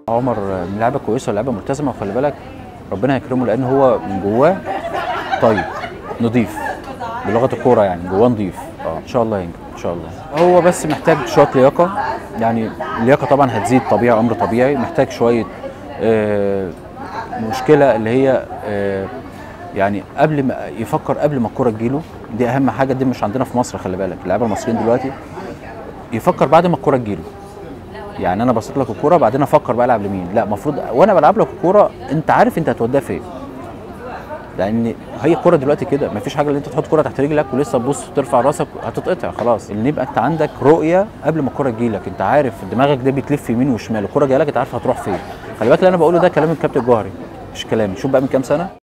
عمر من لعيبه كويسه ولعيبه ملتزمه وخلي بالك ربنا يكرمه لان هو من جواه طيب نضيف بلغه الكوره يعني جواه نضيف اه ان شاء الله ينجح ان شاء الله هو بس محتاج شويه لياقه يعني اللياقه طبعا هتزيد طبيعي امر طبيعي محتاج شويه آه مشكله اللي هي آه يعني قبل ما يفكر قبل ما الكوره تجيله دي اهم حاجه دي مش عندنا في مصر خلي بالك اللعيبه المصريين دلوقتي يفكر بعد ما الكوره تجيله يعني انا بصيت لك الكوره بعدين افكر بقى العب لمين لا المفروض وانا بلعب لك الكوره انت عارف انت هتوديها فين لان هي الكوره دلوقتي كده مفيش حاجه اللي انت تحط كوره تحت رجلك ولسه تبص ترفع راسك هتتقطع خلاص اللي يبقى انت عندك رؤيه قبل ما الكوره تجيلك انت عارف دماغك ده بتلف يمين وشمال الكوره جايه لك انت عارف هتروح فين خلي بالك اللي انا بقوله ده كلام الكابتن الجوهري مش كلامي شوف بقى من كام سنه